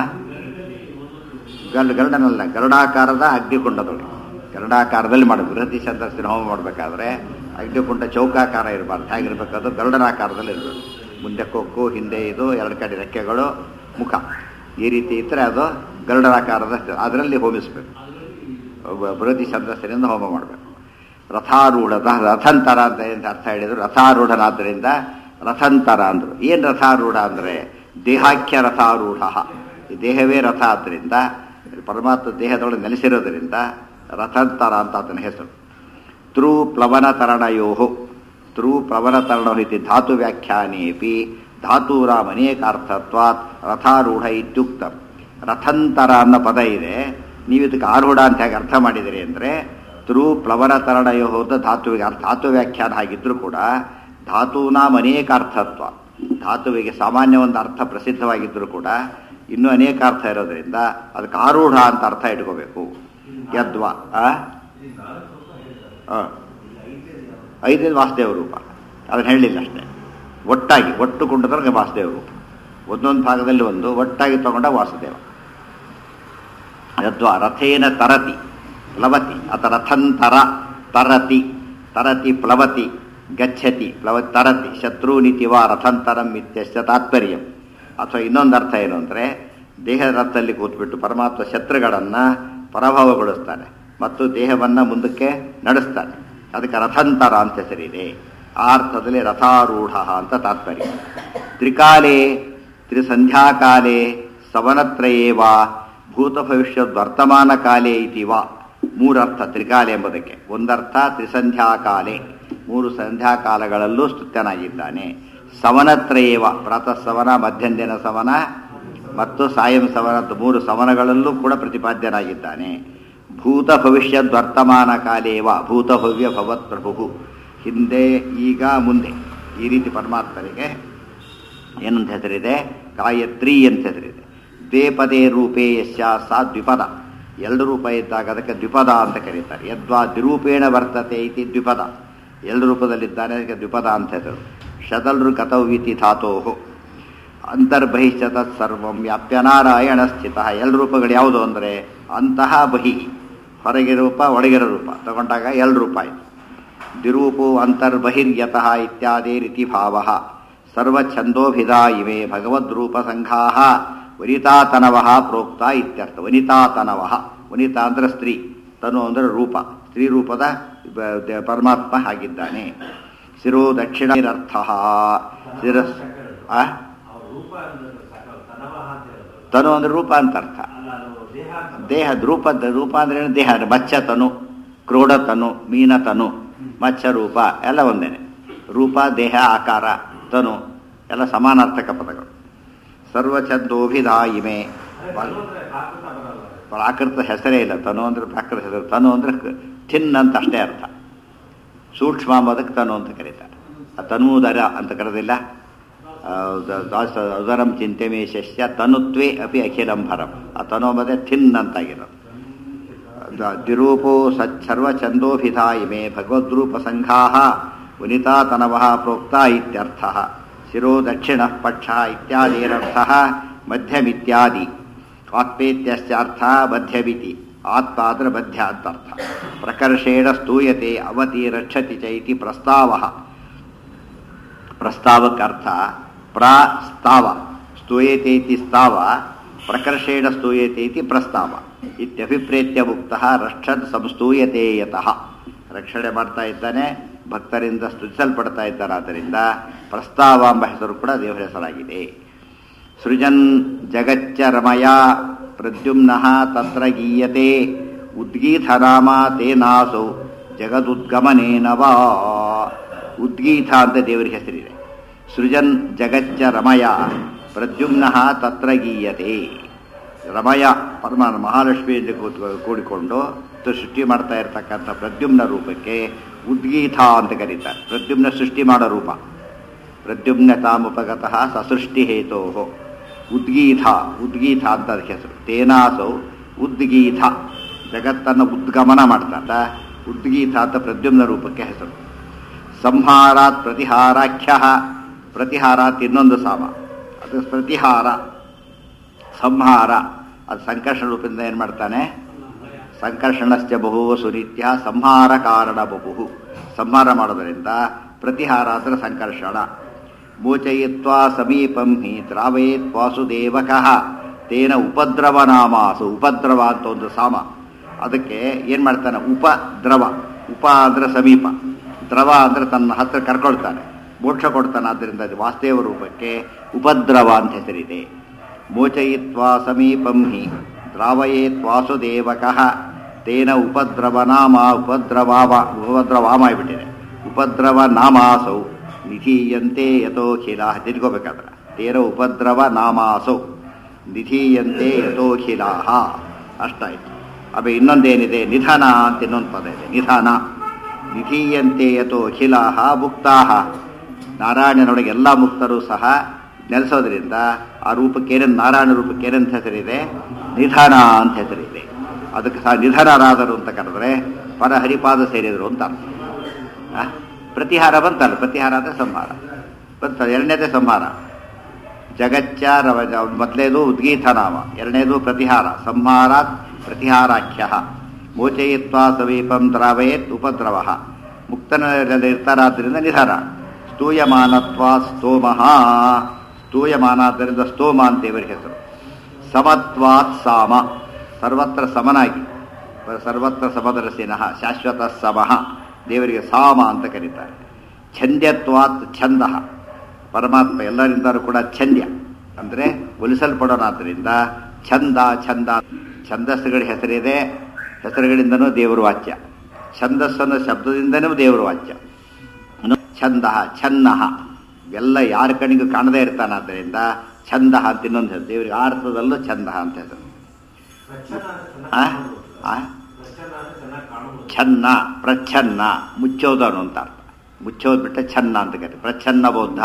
ಗರುಡ ಗರುಡನಲ್ಲ ಗರುಡಾಕಾರದ ಅಗ್ನಿಕುಂಡದೊಳಗೆ ಗರುಡಾಕಾರದಲ್ಲಿ ಮಾಡಬೇಕು ಬೃಹತಿ ಛಂದಸ್ಸಿನ ಹೋಮ ಮಾಡಬೇಕಾದ್ರೆ ಅಗ್ನಿಕುಂಡ ಚೌಕಾಕಾರ ಇರಬಾರ್ದು ಹೇಗಿರ್ಬೇಕಾದ್ರು ಗರುಡನಾಕಾರದಲ್ಲಿ ಇರಬೇಕು ಮುಂದೆ ಕೊಕ್ಕು ಹಿಂದೆ ಇದು ಎರಡು ಕಡೆ ರೆಕ್ಕೆಗಳು ಮುಖ ಈ ರೀತಿ ಇದ್ದರೆ ಅದು ಗರುಡನಾಕಾರದ ಅದರಲ್ಲಿ ಹೋಮಿಸಬೇಕು ಬೃಹತಿ ಛಂದಸ್ಸಿನಿಂದ ಹೋಮ ಮಾಡಬೇಕು ರಥಾರೂಢ ರಥಂತರ ಅಂತ ಏನು ಅರ್ಥ ಹೇಳಿದ್ರು ರಥಾರೂಢನಾದ್ದರಿಂದ ರಥಂತರ ಅಂದರು ಏನು ರಥಾರೂಢ ಅಂದರೆ ದೇಹಾಖ್ಯ ರಥಾರೂಢ ಈ ದೇಹವೇ ರಥ ಆದ್ದರಿಂದ ಪರಮಾತ್ಮ ದೇಹದೊಳಗೆ ನೆಲೆಸಿರೋದ್ರಿಂದ ರಥಂತರ ಅಂತ ಆತನ ಹೆಸರು ತ್ರೂ ಪ್ಲವನತರಣಯೋ ತ್ರೂ ಪ್ಲವನತರಣ ಇತಿ ಧಾತು ವ್ಯಾಖ್ಯಾನೇಪಿ ಧಾತೂರಾಮ್ ಅನೇಕಾರ್ಥತ್ವಾತ್ ರಥಾರೂಢ ಇತ್ಯುಕ್ತ ರಥಂತರ ಅನ್ನೋ ಪದ ಇದೆ ನೀವು ಇದಕ್ಕೆ ಆರೂಢ ಅಂತ ಹೇಗೆ ಅರ್ಥ ಮಾಡಿದಿರಿ ಅಂದರೆ ತ್ರೂ ಪ್ಲವನತರಣಯೋ ಹೋದ ಧಾತುವಿಗೆ ಅರ್ಥ ಧಾತು ವ್ಯಾಖ್ಯಾನ ಆಗಿದ್ರೂ ಕೂಡ ಧಾತೂನಾಮ್ ಅನೇಕ ಅರ್ಥತ್ವ ಧಾತುವಿಗೆ ಸಾಮಾನ್ಯ ಒಂದು ಅರ್ಥ ಪ್ರಸಿದ್ಧವಾಗಿದ್ದರೂ ಕೂಡ ಇನ್ನೂ ಅನೇಕ ಅರ್ಥ ಇರೋದ್ರಿಂದ ಅದಕ್ಕೆ ಆರೂಢ ಅಂತ ಅರ್ಥ ಇಟ್ಕೋಬೇಕು ಯದ್ವಾ ಆ ಐದೈದು ವಾಸುದೇವ ರೂಪ ಅದನ್ನು ಹೇಳಲಿಲ್ಲ ಅಷ್ಟೇ ಒಟ್ಟಾಗಿ ಒಟ್ಟು ಕೊಂಡದ್ರೆ ವಾಸುದೇವ ರೂಪ ಒಂದೊಂದು ಭಾಗದಲ್ಲಿ ಒಂದು ಒಟ್ಟಾಗಿ ತಗೊಂಡ ವಾಸುದೇವ ಯದ್ವಾ ರಥೇನ ತರತಿ ಪ್ಲವತಿ ಅಥ ರಥಂತರ ತರತಿ ತರತಿ ಪ್ಲವತಿ ಗಚ್ಚತಿ ಪ್ಲವ ತರತಿ ಶತ್ರುನಿತಿ ವಾ ರಥಂತರಂ ಇತ್ಯಸ್ಯ ತಾತ್ಪರ್ಯ ಅಥವಾ ಇನ್ನೊಂದು ಅರ್ಥ ಏನು ಅಂದರೆ ದೇಹದ ರಥದಲ್ಲಿ ಕೂತ್ಬಿಟ್ಟು ಪರಮಾತ್ಮ ಶತ್ರುಗಳನ್ನು ಪರಾಭವಗೊಳಿಸ್ತಾನೆ ಮತ್ತು ದೇಹವನ್ನು ಮುಂದಕ್ಕೆ ನಡೆಸ್ತಾನೆ ಅದಕ್ಕೆ ರಥಂತರ ಅಂತ ಹೆಸರಿದೆ ಆ ಅರ್ಥದಲ್ಲಿ ರಥಾರೂಢ ಅಂತ ತಾತ್ಪರ್ಯ ತ್ರಿಕಾಲೇ ತ್ರಿಸಂಧ್ಯಾಕಾಲೇ ಸವನತ್ರಯೇ ವಾ ಭೂತ ಭವಿಷ್ಯದ್ ವರ್ತಮಾನ ಕಾಲೇ ಇತಿ ವಾ ಮೂರರ್ಥ ತ್ರಿಕಾಲೆ ಎಂಬುದಕ್ಕೆ ಒಂದರ್ಥ ತ್ರಿಸಂಧ್ಯಾಕಾಲೆ ಮೂರು ಸಂಧ್ಯಾಕಾಲಗಳಲ್ಲೂ ಸ್ತುತ್ಯನಾಗಿದ್ದಾನೆ ಸವನತ್ರಯೇವ ಪ್ರಾತಃ ಸವನ ಮಧ್ಯಂದಿನ ಸವನ ಮತ್ತು ಸಾಯಂ ಸವನ ಮೂರು ಸವನಗಳಲ್ಲೂ ಕೂಡ ಪ್ರತಿಪಾದ್ಯನಾಗಿದ್ದಾನೆ ಭೂತ ಭವಿಷ್ಯದ್ ವರ್ತಮಾನ ಕಾಲೇವ ಭೂತ ಭವ್ಯ ಭವತ್ ಪ್ರಭು ಹಿಂದೆ ಈಗ ಮುಂದೆ ಈ ರೀತಿ ಪರಮಾತ್ಮನಿಗೆ ಏನಂತ ಹೆಸರಿದೆ ಗಾಯತ್ರಿ ಅಂತ ಹೆಸರಿದೆ ದ್ವೇಪದೇ ರೂಪೇ ಯಶ್ಯ ಸಾ ದ್ವಿಪದ ಎರಡು ರೂಪ ಇದ್ದಾಗ ಅದಕ್ಕೆ ದ್ವಿಪದ ಅಂತ ಕರೀತಾರೆ ಯದ್ವಾ ದ್ವಿರೂಪೇಣ ವರ್ತತೆ ಇತಿ ದ್ವಿಪದ ಎರಡು ರೂಪದಲ್ಲಿದ್ದಾನೆ ಅದಕ್ಕೆ ದ್ವಿಪದ ಅಂತ ಹೆಸರು ಶತಲ್ರು ಕತೌವಿತಿ ಧಾತೋಹು ಅಂತರ್ಬಹಿಶ್ಚತ ಸರ್ವಂ ವ್ಯಾಪ್ಯನಾರಾಯಣ ಸ್ಥಿತ ಎರಡು ರೂಪಗಳು ಯಾವುದು ಅಂದರೆ ಅಂತಹ ಬಹಿ ಹೊರಗೆ ರೂಪ ಒಳಗಿರೋ ರೂಪ ತಗೊಂಡಾಗ ಎರಡು ರೂಪ ಆಯಿತು ದ್ವಿರೂಪೋ ಅಂತರ್ಬಹಿರ್ಯತಃ ಇತ್ಯಾದಿ ರೀತಿ ಭಾವ ಸರ್ವಛಂದೋಭಿಧಾ ಇವೆ ಭಗವದ್ರೂಪ ಸಂಘಾ ವನಿತಾತನವ ಪ್ರೋಕ್ತ ಇತ್ಯರ್ಥ ವನಿತಾತನವ ವನಿತಾ ಅಂದ್ರೆ ಸ್ತ್ರೀ ತನು ಅಂದರೆ ರೂಪ ಸ್ತ್ರೀ ರೂಪದ ಪರಮಾತ್ಮ ಆಗಿದ್ದಾನೆ ಶಿರೋ ದಕ್ಷಿಣರ್ಥ ಶಿರಸ್ ಆ ತನು ಅಂದ್ರೆ ರೂಪ ಅಂತ ಅರ್ಥ ದೇಹದ ರೂಪದ ರೂಪ ಅಂದ್ರೆ ಏನು ದೇಹ ಮಚ್ಚ ತನು ಕ್ರೋಢ ತನು ಮೀನ ತನು ಮಚ್ಚ ರೂಪ ಎಲ್ಲ ಒಂದೇನೆ ರೂಪ ದೇಹ ಆಕಾರ ತನು ಎಲ್ಲ ಸಮಾನಾರ್ಥಕ ಪದಗಳು ಸರ್ವಚಂದೋಭಿಧಾ ಇಮೆ ಪ್ರಾಕೃತ ಹೆಸರೇ ಇಲ್ಲ ತನು ಅಂದ್ರೆ ಪ್ರಾಕೃತ ಹೆಸರು ತನು ಅಂದ್ರೆ ಥಿನ್ ಅಂತ ಅಷ್ಟೇ ಅರ್ಥ ಸೂಕ್ಷ್ಮ ಅಂಬೋದಕ್ಕೆ ತನು ಅಂತ ಕರೀತಾರೆ ಆ ತನೂದರ ಅಂತ ಕರೆದಿಲ್ಲ ಉದರಂ ಚಿಂತೆಮೇ ಶಸ್ಯ ತನುತ್ವೇ ಅಪಿ ಅಖಿಲಂಭರಂ ಆ ತನು ಅಂಬದೇ ಥಿನ್ ಅಂತಾಗಿರೋದು ದ್ವಿರೂಪೋ ಸರ್ವಚಂದೋಭಿಧಾ ಇಮೆ ಭಗವದ್ರೂಪ ಸಂಘಾ ವನಿತಾತನವ ಪ್ರೋಕ್ತ ಇತ್ಯರ್ಥ ಶಿರೋ ದಕ್ಷಿಣ ಪಕ್ಷ ಇತ್ಯಾದಿರರ್ಥ ಮಧ್ಯಮಿತ್ಯಾದಿ ಆತ್ಮೇತ್ಯಶ್ಚಾರ್ಥ ಮಧ್ಯಮಿತಿ ಆತ್ಮ ಅಂದ್ರೆ ಮಧ್ಯ ಅಂತ ಅರ್ಥ ಪ್ರಕರ್ಷೇಣ ಸ್ತೂಯತೆ ಅವತಿ ರಕ್ಷತಿ ಚೈತಿ ಪ್ರಸ್ತಾವ ಪ್ರಸ್ತಾವಕ್ಕರ್ಥ ಪ್ರಸ್ತಾವ ಸ್ತೂಯತೆ ಇತಿ ಸ್ತಾವ ಪ್ರಕರ್ಷೇಣ ಸ್ತೂಯತೆ ಇತಿ ಪ್ರಸ್ತಾವ ಇತ್ಯಭಿಪ್ರೇತ್ಯ ಮುಕ್ತ ರಕ್ಷನ್ ಸಂಸ್ತೂಯತೆ ಯತಃ ರಕ್ಷಣೆ ಮಾಡ್ತಾ ಇದ್ದಾನೆ ಭಕ್ತರಿಂದ ಸ್ತುತಿಸಲ್ಪಡ್ತಾ ಇದ್ದಾರೆ ಆದ್ದರಿಂದ ಪ್ರಸ್ತಾವ ಎಂಬ ಹೆಸರು ಕೂಡ ದೇವರ ಹೆಸರಾಗಿದೆ ಸೃಜನ್ ಜಗಚ್ಚ ರಮಯ ಪ್ರದ್ಯುಮ್ನಃ ತತ್ರ ಗೀಯತೆ ಉದ್ಗೀತನಾಮ ತೇನಾಸೌ ಜಗದುದ್ಗಮನೇನ ವಾ ಉದ್ಗೀತ ಅಂತ ದೇವರ ಹೆಸರಿದೆ ಸೃಜನ್ ಜಗಚ್ಚ ರಮಯ ಪ್ರದ್ಯುಮ್ನಃ ತತ್ರ ಗೀಯತೆ ರಮಯ ಪರಮಾನ ಮಹಾಲಕ್ಷ್ಮಿಯಲ್ಲಿ ಕೂಡಿಕೊಂಡು ಸೃಷ್ಟಿ ಮಾಡ್ತಾ ಇರ್ತಕ್ಕಂಥ ಪ್ರದ್ಯುಮ್ನ ರೂಪಕ್ಕೆ ಉದ್ಗೀತ ಅಂತ ಕರೀತಾರೆ ಪ್ರದ್ಯುಮ್ನ ಸೃಷ್ಟಿ ಮಾಡೋ ರೂಪ ಪ್ರದ್ಯುಮ್ನ ತಾಮುಪಗತಃ ಸಸೃಷ್ಟಿ ಹೇತೋ ಉದ್ಗೀತ ಉದ್ಗೀತ ಅಂತ ಅದಕ್ಕೆ ಹೆಸರು ತೇನಾಸೌ ಉದ್ಗೀತ ಜಗತ್ತನ್ನು ಉದ್ಗಮನ ಮಾಡ್ತಾತ ಉದ್ಗೀತ ಅಂತ ಪ್ರದ್ಯುಮ್ನ ರೂಪಕ್ಕೆ ಹೆಸರು ಸಂಹಾರಾತ್ ಪ್ರತಿಹಾರಾಖ್ಯ ಪ್ರತಿಹಾರಾತ್ ಇನ್ನೊಂದು ಸಾಮ ಅದು ಪ್ರತಿಹಾರ ಸಂಹಾರ ಅದು ಸಂಕರ್ಷಣ ರೂಪದಿಂದ ಏನು ಮಾಡ್ತಾನೆ ಸಂಕರ್ಷಣಶ್ಚ ಬಹು ಸುನಿತ್ಯ ಸಂಹಾರ ಕಾರಣ ಬಹು ಸಂಹಾರ ಮಾಡೋದರಿಂದ ಪ್ರತಿಹಾರ ಅಂದರೆ ಸಂಕರ್ಷಣ ಮೋಚಯಿತ್ವಾ ಸಮೀಪಂ ಹಿ ದ್ರಾವಯೇತ್ ವಾಸುದೇವಕಃ ತೇನ ಉಪದ್ರವ ನಾಮಾಸು ಉಪದ್ರವ ಅಂತ ಒಂದು ಸಾಮ ಅದಕ್ಕೆ ಏನು ಮಾಡ್ತಾನೆ ಉಪದ್ರವ ಉಪ ಅಂದರೆ ಸಮೀಪ ದ್ರವ ಅಂದರೆ ತನ್ನ ಹತ್ರ ಕರ್ಕೊಳ್ತಾನೆ ಮೋಕ್ಷ ಕೊಡ್ತಾನೆ ಆದ್ದರಿಂದ ಅದು ವಾಸ್ತೇವ ರೂಪಕ್ಕೆ ಉಪದ್ರವ ಅಂತ ಹೆಸರಿದೆ ಮೋಚಯಿತ್ವಾ ಸಮೀಪಂ ಹಿ ದ್ರಾವಯೇತ್ ವಾಸುದೇವಕಃ ತೇನ ಉಪದ್ರವ ನಾಮ ಉಪದ್ರವಾಮ ಉಪದ್ರವಾಮ ಆಗಿಬಿಟ್ಟಿದೆ ಉಪದ್ರವ ನಾಮಾಸೌ ನಿಧೀಯಂತೆ ಯಥೋಖಿಲ ತಿಳ್ಕೋಬೇಕಾದ್ರೆ ತೇನ ಉಪದ್ರವ ನಾಮಾಸೌ ನಿಧೀಯಂತೆ ಯಥೋಖಿಲಾಹ ಅಷ್ಟಾಯ್ತು ಆಮೇಲೆ ಇನ್ನೊಂದೇನಿದೆ ನಿಧನ ಅಂತ ಇನ್ನೊಂದು ಪದ ಇದೆ ನಿಧನ ನಿಧೀಯಂತೆ ಯಥೋ ಅಖಿಲಾಹ ಮುಕ್ತಾಹ ನಾರಾಯಣನೊಳಗೆ ಎಲ್ಲ ಮುಕ್ತರು ಸಹ ನೆಲೆಸೋದ್ರಿಂದ ಆ ರೂಪಕ್ಕೆ ಏನೇನು ನಾರಾಯಣ ರೂಪಕ್ಕೆ ಏನಂತ ಹೆಸರಿದೆ ನಿಧನ ಅಂತ ಹೆಸರಿದೆ ಅದಕ್ಕೆ ಸಹ ನಿಧನರಾದರು ಅಂತ ಕರೆದ್ರೆ ಪರ ಹರಿಪಾದ ಸೇರಿದರು ಅಂತ ಅರ್ಥ ಆ? ಪ್ರತಿಹಾರ ಬಂತಲ್ಲ ಪ್ರತಿಹಾರ ಅಂದರೆ ಸಂಹಾರ ಬಂತಲ್ಲ ಎರಡನೇದೇ ಸಂಹಾರ ಜಗಚ್ಚ ರವ ಮೊದಲೇದು ಉದ್ಗೀತನಾಮ ಎರಡನೇದು ಪ್ರತಿಹಾರ ಸಂಹಾರಾತ್ ಪ್ರತಿಹಾರಾಖ್ಯ ಮೋಚಯಿತ್ವ ಸಮೀಪಂ ದ್ರಾವಯೇತ್ ಉಪದ್ರವ ಮುಕ್ತನಲ್ಲಿ ಇರ್ತಾರಾದ್ರಿಂದ ನಿಧಾನ ಸ್ತೂಯಮಾನತ್ವ ಸ್ತೋಮಃ ಸ್ತೂಯಮಾನಾದ್ದರಿಂದ ಸ್ತೋಮ ಅಂತ ಇವರಿಗೆ ಹೆಸರು ಸಮತ್ವಾತ್ ಸಾಮ ಸರ್ವತ್ರ ಸಮನಾಗಿ ಸರ್ವತ್ರ ಸಮದರಸಿನಃ ಶಾಶ್ವತ ಸಮಃ ದೇವರಿಗೆ ಸಾಮ ಅಂತ ಕರೀತಾರೆ ಛಂದ್ಯತ್ವಾತ್ ಛಂದ ಪರಮಾತ್ಮ ಎಲ್ಲರಿಂದಲೂ ಕೂಡ ಛಂದ್ಯ ಅಂದರೆ ಒಲಿಸಲ್ಪಡೋನಾದ್ದರಿಂದ ಛಂದ ಛಂದ ಛಂದಸ್ಸುಗಳ ಹೆಸರಿದೆ ಹೆಸರುಗಳಿಂದನೂ ದೇವರು ವಾಚ್ಯ ಛಂದಸ್ಸನ್ನು ಶಬ್ದದಿಂದನೂ ದೇವರು ವಾಚ್ಯ ಇನ್ನು ಛಂದ ಛನ್ನ ಎಲ್ಲ ಯಾರ ಕಣಿಗೂ ಕಾಣದೇ ಇರ್ತಾನಾದ್ದರಿಂದ ಛಂದ ಅಂತ ಇನ್ನೊಂದು ಹೆಸರು ದೇವರಿಗೆ ಆ ಅರ್ಥದಲ್ಲೂ ಛಂದ ಅಂತ ಹೆಸರು ಆ? ಆ? ಛನ್ನ ಪ್ರಚ್ಛನ್ನ ಮುಚ್ಚೋದನು ಅಂತ ಅರ್ಥ ಮುಚ್ಚೋದು ಬಿಟ್ಟೆ ಛನ್ನ ಅಂತ ಕರೀತಾರೆ ಪ್ರಚ್ಛನ್ನ ಬೌದ್ಧ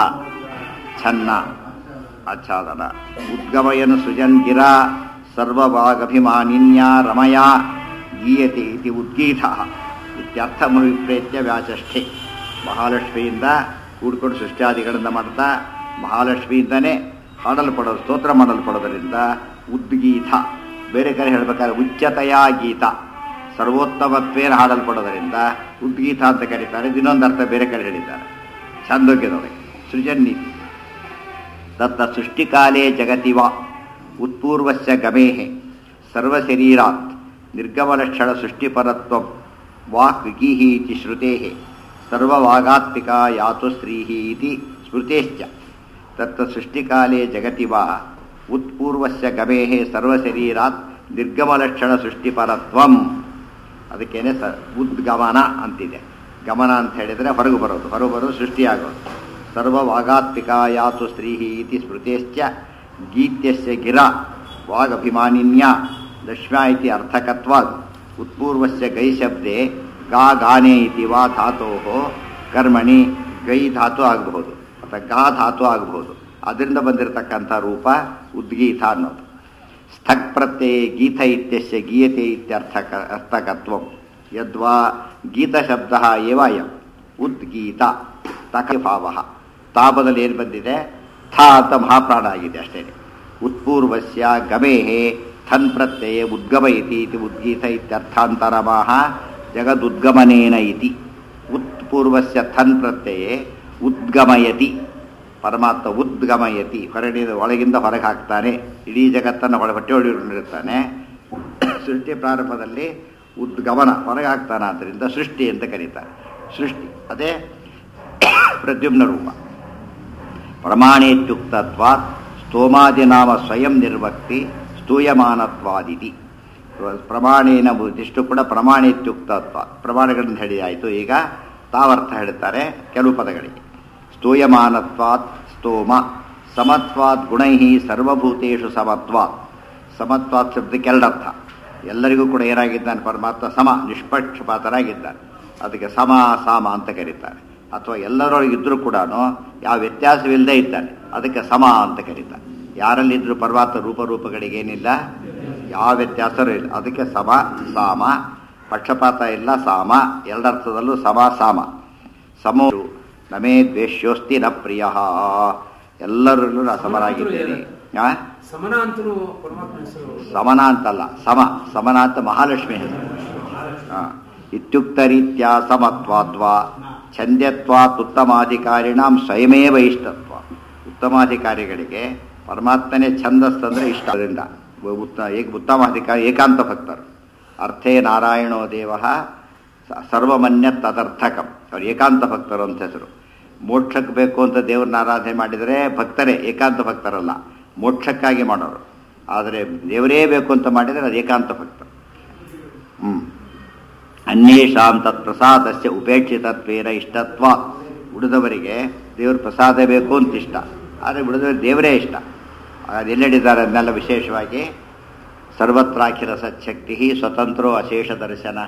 ಛನ್ನ ಆಚ್ಛಾದನ ಉದ್ಗಮಯನು ಸೃಜನ್ ಗಿರ ಸರ್ವಭಾಗಭಿಮಾನಿನ್ಯ ರಮಯ ಗೀಯತೆ ಇತಿ ಉದ್ಗೀತ ಇತ್ಯರ್ಥಮಭಿಪ್ರೇತ್ಯ ವ್ಯಾಚಷ್ಠೆ ಮಹಾಲಕ್ಷ್ಮಿಯಿಂದ ಕೂಡ್ಕೊಂಡು ಸೃಷ್ಟಿಯಾದಿಗಳಿಂದ ಮಾಡ್ತಾ ಮಹಾಲಕ್ಷ್ಮಿಯಿಂದನೇ ಹಾಡಲ್ಪಡೋದು ಸ್ತೋತ್ರ ಮಾಡಲ್ಪಡೋದರಿಂದ ಉದ್ಗೀತ ಬೇರೆ ಕಡೆ ಹೇಳ್ಬೇಕಾದ್ರೆ ಉಚ್ಚತೆಯ ಗೀತ ಸರ್ವೋತ್ತಮತ್ವೇನ ಹಾಡಲ್ಪಡೋದರಿಂದ ಉದ್ಗೀತ ಅಂತ ಕರೀತಾರೆ ಇನ್ನೊಂದು ಅರ್ಥ ಬೇರೆ ಕಡೆ ಹೇಳಿದ್ದಾರೆ ಛಾಂದೋಗ್ಯದೊಳಗೆ ಸೃಜನ್ನೀತಿ ತತ್ತ ಸೃಷ್ಟಿಕಾಲೇ ಜಗತಿ ವಾ ಉತ್ಪೂರ್ವಸ್ಯ ಗಮೇಃ ಸರ್ವಶರೀರಾತ್ ನಿರ್ಗಮಲಕ್ಷಣ ಸೃಷ್ಟಿಪರತ್ವ ವಾಕ್ ವಿಕೀಃ ಇತಿ ಶ್ರುತೇಃ ಸರ್ವವಾಗಾತ್ಮಿಕಾ ಯಾತು ಸ್ತ್ರೀಃ ಇತಿ ಸ್ಮೃತೇಶ್ಚ ತತ್ತ ಸೃಷ್ಟಿಕಾಲೇ ಜಗತಿ ವಾ ಉತ್ಪೂರ್ವಸ್ಯ ಗಮೇಃ ಸರ್ವಶರೀರಾತ್ ನಿರ್ಗಮಲಕ್ಷಣ ಸೃಷ್ಟಿಪರತ್ವಂ ಅದಕ್ಕೇನೆ ಸ ಉದ್ಗಮನ ಅಂತಿದೆ ಗಮನ ಅಂತ ಹೇಳಿದರೆ ಹೊರಗೆ ಬರೋದು ಹೊರಗೆ ಬರೋದು ಸೃಷ್ಟಿಯಾಗೋದು ಸರ್ವವಾಗಾತ್ಮಿಕಾ ಯಾತು ಸ್ತ್ರೀ ಇತಿ ಸ್ಮೃತೇಶ್ಚ ಗೀತ್ಯಸ್ಯ ಗಿರ ವಾಗಭಿಮಾನಿನ್ಯ ಲಕ್ಷ್ಮ್ಯಾ ಇತಿ ಅರ್ಥಕತ್ವಾದ್ ಉತ್ಪೂರ್ವಸ್ಯ ಗೈ ಶಬ್ದೆ ಗಾ ಗಾನೆ ಇತಿ ವಾ ಧಾತೋ ಕರ್ಮಣಿ ಗೈ ಧಾತು ಆಗಬಹುದು ಅಥವಾ ಗಾ ಧಾತು ಆಗಬಹುದು ಅದರಿಂದ ಬಂದಿರತಕ್ಕಂಥ ರೂಪ ಉದ್ಗೀತ ಅನ್ನೋದು ಸ್ಥಕ್ ಪ್ರತ್ಯಯ ಗೀತ ಇತ್ಯಸ್ಯ ಗೀಯತೆ ಇತ್ಯರ್ಥಕ ಅರ್ಥಕತ್ವ ಯದ್ವಾ ಗೀತಶಬ್ದ ಏವ ಅಯಂ ಉದ್ಗೀತ ತಕ ಭಾವ ತಾಪದಲ್ಲಿ ಏನು ಬಂದಿದೆ ಥ ಅಂತ ಮಹಾಪ್ರಾಣ ಆಗಿದೆ ಅಷ್ಟೇ ಉತ್ಪೂರ್ವಸ್ಯ ಗಮೇಹೆ ಥನ್ ಪ್ರತ್ಯಯ ಉದ್ಗಮಯತಿ ಇತಿ ಉದ್ಗೀತ ಇತ್ಯರ್ಥಾಂತರಮಾಹ ಜಗದುದ್ಗಮನೇನ ಇತಿ ಉತ್ಪೂರ್ವಸ್ಯ ಥನ್ ಪ್ರತ್ಯಯೇ ಉದ್ಗಮಯತಿ ಪರಮಾತ್ಮ ಉದ್ಗಮಯತಿ ಹೊರಗಿದ ಒಳಗಿಂದ ಹೊರಗೆ ಹಾಕ್ತಾನೆ ಇಡೀ ಜಗತ್ತನ್ನು ಹೊರ ಹೊಟ್ಟೆ ಹೊಡಿಕೊಂಡಿರ್ತಾನೆ ಸೃಷ್ಟಿ ಪ್ರಾರಂಭದಲ್ಲಿ ಉದ್ಗಮನ ಹೊರಗೆ ಹಾಕ್ತಾನೆ ಆದ್ದರಿಂದ ಸೃಷ್ಟಿ ಅಂತ ಕರೀತಾರೆ ಸೃಷ್ಟಿ ಅದೇ ಪ್ರದ್ಯುಮ್ನ ರೂಪ ಪ್ರಮಾಣೇತ್ಯುಕ್ತತ್ವಾತ್ ಸ್ತೋಮಾದಿನಾಮ ಸ್ವಯಂ ನಿರ್ವಕ್ತಿ ಸ್ತೂಯಮಾನತ್ವಾದಿತಿ ಪ್ರಮಾಣೇನ ಇಷ್ಟು ಕೂಡ ಪ್ರಮಾಣೇತ್ಯುಕ್ತತ್ವ ಪ್ರಮಾಣಗಳನ್ನು ಹೇಳಿದಾಯಿತು ಈಗ ತಾವರ್ಥ ಹೇಳ್ತಾರೆ ಕೆಲವು ಪದಗಳಿಗೆ ಸ್ತೂಯಮಾನತ್ವಾತ್ ಸ್ತೋಮ ಸಮತ್ವಾತ್ ಗುಣೈ ಸರ್ವಭೂತೇಷು ಸಮತ್ವಾತ್ ಸಮತ್ವಾತ್ ಶಬ್ದಕ್ಕೆ ಎರಡರ್ಥ ಎಲ್ಲರಿಗೂ ಕೂಡ ಏನಾಗಿದ್ದಾನೆ ಪರಮಾತ್ಮ ಸಮ ನಿಷ್ಪಕ್ಷಪಾತರಾಗಿದ್ದಾನೆ ಅದಕ್ಕೆ ಸಮ ಸಾಮ ಅಂತ ಕರೀತಾರೆ ಅಥವಾ ಎಲ್ಲರೊಳಗಿದ್ರೂ ಕೂಡ ಯಾವ ವ್ಯತ್ಯಾಸವಿಲ್ಲದೆ ಇದ್ದಾನೆ ಅದಕ್ಕೆ ಸಮ ಅಂತ ಕರೀತಾರೆ ಯಾರಲ್ಲಿದ್ದರೂ ಪರಮಾತ್ಮ ರೂಪರೂಪಗಳಿಗೇನಿಲ್ಲ ಯಾವ ವ್ಯತ್ಯಾಸವೂ ಇಲ್ಲ ಅದಕ್ಕೆ ಸಮ ಸಾಮ ಪಕ್ಷಪಾತ ಇಲ್ಲ ಸಾಮ ಎರಡರ್ಥದಲ್ಲೂ ಸಮ ಸಾಮ ಸಮೋ ನಮೇ ದ್ವೇಷ್ಯೋಸ್ತಿ ನ ಪ್ರಿಯ ಎಲ್ಲರಲ್ಲೂ ನಾ ಸಮನಾಗಿದ್ದೇನೆ ಆ? ಸಮನ ಅಂತಲೂ ಪರಮಾತ್ಮ ಹೆಸರು ಸಮನ ಅಂತಲ್ಲ ಸಮ ಸಮನ ಅಂತ ಮಹಾಲಕ್ಷ್ಮಿ ಹೆಸರು ಆ. ಇತ್ಯುಕ್ತ ರೀತ್ಯ ಸಮತ್ವಾದ್ವಾ ಛಂದ್ಯತ್ವಾತ್ ಉತ್ತಮಾಧಿಕಾರಿಣಾಂ ಸ್ವಯಮೇವ ಇಷ್ಟತ್ವ ಉತ್ತಮಾಧಿಕಾರಿಗಳಿಗೆ ಪರಮಾತ್ಮನೇ ಛಂದಸ್ ಅಂದ್ರೆ ಇಷ್ಟ ಅದರಿಂದ ಉತ್ತ ಏಕ ಉತ್ತಮಾಧಿಕಾರಿ ಏಕಾಂತ ಭಕ್ತರು ಅರ್ಥೇ ನಾರಾಯಣೋ ದೇವ ಸ- ಸರ್ವಮನ್ಯ ತದರ್ಥಕಂ ಅವ್ರು ಏಕಾಂತ ಭಕ್ತರು ಅಂತ ಹೆಸರು ಮೋಕ್ಷಕ್ಕೆ ಬೇಕು ಅಂತ ದೇವ್ರನ್ನ ಆರಾಧನೆ ಮಾಡಿದರೆ ಭಕ್ತರೇ ಏಕಾಂತ ಭಕ್ತರಲ್ಲ ಮೋಕ್ಷಕ್ಕಾಗಿ ಮಾಡೋರು ಆದರೆ ದೇವರೇ ಬೇಕು ಅಂತ ಮಾಡಿದರೆ ಅದು ಏಕಾಂತ ಭಕ್ತರು ಹ್ಮ್ ಅನ್ಯೇಷಾಂ ತತ್ ಪ್ರಸಾದಸ್ಯ ಉಪೇಕ್ಷಿತತ್ವೇನ ಇಷ್ಟತ್ವ ಉಳಿದವರಿಗೆ ದೇವ್ರ ಪ್ರಸಾದ ಬೇಕು ಅಂತ ಇಷ್ಟ ಆದರೆ ಉಳಿದವರಿಗೆ ದೇವರೇ ಇಷ್ಟ ಅದು ಎಲ್ಲೆಡಿದ್ದಾರೆ ಅದನ್ನೆಲ್ಲ ವಿಶೇಷವಾಗಿ ಸರ್ವತ್ರಾಖಿಲ ಸಚ್ಛಕ್ತಿ ಸ್ವತಂತ್ರೋ ಅಶೇಷ ದರ್ಶನ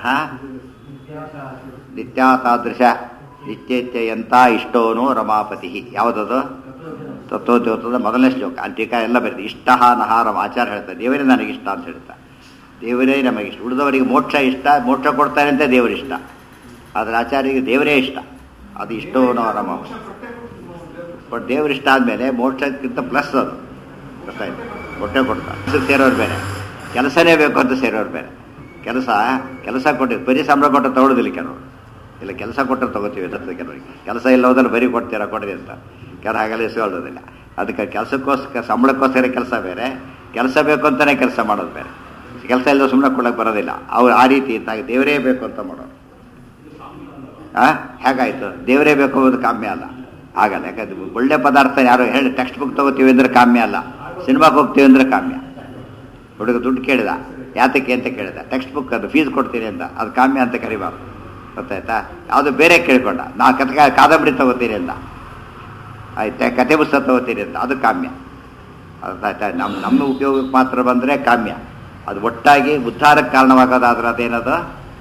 ನಿತ್ಯಾತಾದೃಶ ನಿತ್ಯತ್ಯಯಂತ ಇಷ್ಟೋನು ರಮಾಪತಿ ಯಾವುದದು ತತ್ವೋದ್ಯೋತದ ಮೊದಲನೇ ಶ್ಲೋಕ ಅಂಟಿಕ ಎಲ್ಲ ಬರೀತಿ ಇಷ್ಟ ನಹ ರಮ ಆಚಾರ್ಯ ಹೇಳ್ತಾರೆ ದೇವರೇ ನನಗೆ ಇಷ್ಟ ಅಂತ ಹೇಳ್ತಾರೆ ದೇವರೇ ನಮಗೆ ಇಷ್ಟ ಉಳಿದವರಿಗೆ ಮೋಕ್ಷ ಇಷ್ಟ ಮೋಕ್ಷ ಕೊಡ್ತಾರೆ ಅಂತ ದೇವರಿಷ್ಟ ಆದರೆ ಆಚಾರ್ಯರಿಗೆ ದೇವರೇ ಇಷ್ಟ ಅದು ಇಷ್ಟೋನು ರಮ ಬಟ್ ದೇವ್ರ ಇಷ್ಟ ಆದಮೇಲೆ ಮೋಕ್ಷಕ್ಕಿಂತ ಪ್ಲಸ್ ಅದು ಗೊತ್ತಾಯ್ತು ಹೊಟ್ಟೆ ಕೊಡ್ತಾರೆ ಅದಕ್ಕೆ ಸೇರೋರು ಬೇರೆ ಕೆಲಸನೇ ಬೇಕು ಅಂತ ಸೇರೋರು ಬೇರೆ ಕೆಲಸ ಕೆಲಸ ಕೊಟ್ಟಿದ್ದು ಬರೀ ಸಂಬಳ ಕೊಟ್ಟು ತಗೊಳ್ಳೋದಿಲ್ಲ ಕೆಲವರು ಇಲ್ಲ ಕೆಲಸ ಕೊಟ್ಟರೆ ತಗೋತೀವಿ ಅಂತ ಕೆಲವರಿಗೆ ಕೆಲಸ ಇಲ್ಲ ಹೋದ್ರೆ ಬರೀ ಕೊಡ್ತೀರಾ ಕೊಡ್ರಿ ಅಂತ ಕೆಲ ಹಾಗೆಲ್ಲ ಇಸ್ಕೊಳ್ಳೋದಿಲ್ಲ ಅದಕ್ಕೆ ಕೆಲಸಕ್ಕೋಸ್ಕರ ಸಂಬಳಕ್ಕೋಸ್ಕರ ಕೆಲಸ ಬೇರೆ ಕೆಲಸ ಬೇಕು ಅಂತಲೇ ಕೆಲಸ ಮಾಡೋದು ಬೇರೆ ಕೆಲಸ ಇಲ್ಲ ಸುಮ್ಮನೆ ಕೊಡಕ್ಕೆ ಬರೋದಿಲ್ಲ ಅವ್ರು ಆ ರೀತಿ ಇದ್ದಾಗ ದೇವರೇ ಬೇಕು ಅಂತ ಮಾಡೋರು ಆ ಹೇಗಾಯ್ತು ದೇವರೇ ಬೇಕು ಅನ್ನೋದು ಕಾಮ್ಯ ಅಲ್ಲ ಆಗಲ್ಲ ಯಾಕಂದ್ರೆ ಒಳ್ಳೆ ಪದಾರ್ಥ ಯಾರು ಹೇಳಿ ಟೆಕ್ಸ್ಟ್ ಬುಕ್ ತಗೋತೀವಿ ಅಂದ್ರೆ ಕಾಮ್ಯ ಅಲ್ಲ ಸಿನಿಮಾಗೆ ಹೋಗ್ತೀವಿ ಅಂದ್ರೆ ಕಾಮ್ಯ ಹುಡುಗ ದುಡ್ಡು ಕೇಳಿದ ಯಾತಕ್ಕೆ ಅಂತ ಕೇಳಿದ ಟೆಕ್ಸ್ಟ್ ಬುಕ್ ಅದು ಫೀಸ್ ಕೊಡ್ತೀನಿ ಅಂತ ಅದು ಕಾಮ್ಯ ಅಂತ ಕರಿಬಾರ್ದು ಗೊತ್ತಾಯ್ತಾ ಯಾವುದು ಬೇರೆ ಕೇಳ್ಕೊಂಡ ನಾ ಕಥಕ ಕಾದಂಬರಿ ತಗೋತೀನಿ ಅಂತ ಆಯ್ತಾ ಕತೆ ಪುಸ್ತಕ ತಗೋತೀನಿ ಅಂತ ಅದು ಕಾಮ್ಯ ಅರ್ಥಾಯ್ತಾ ನಮ್ಮ ನಮ್ಮ ಉಪಯೋಗಕ್ಕೆ ಮಾತ್ರ ಬಂದರೆ ಕಾಮ್ಯ ಅದು ಒಟ್ಟಾಗಿ ಉದ್ಧಾರಕ್ಕೆ ಕಾರಣವಾಗೋದಾದ್ರೆ ಅದೇನದು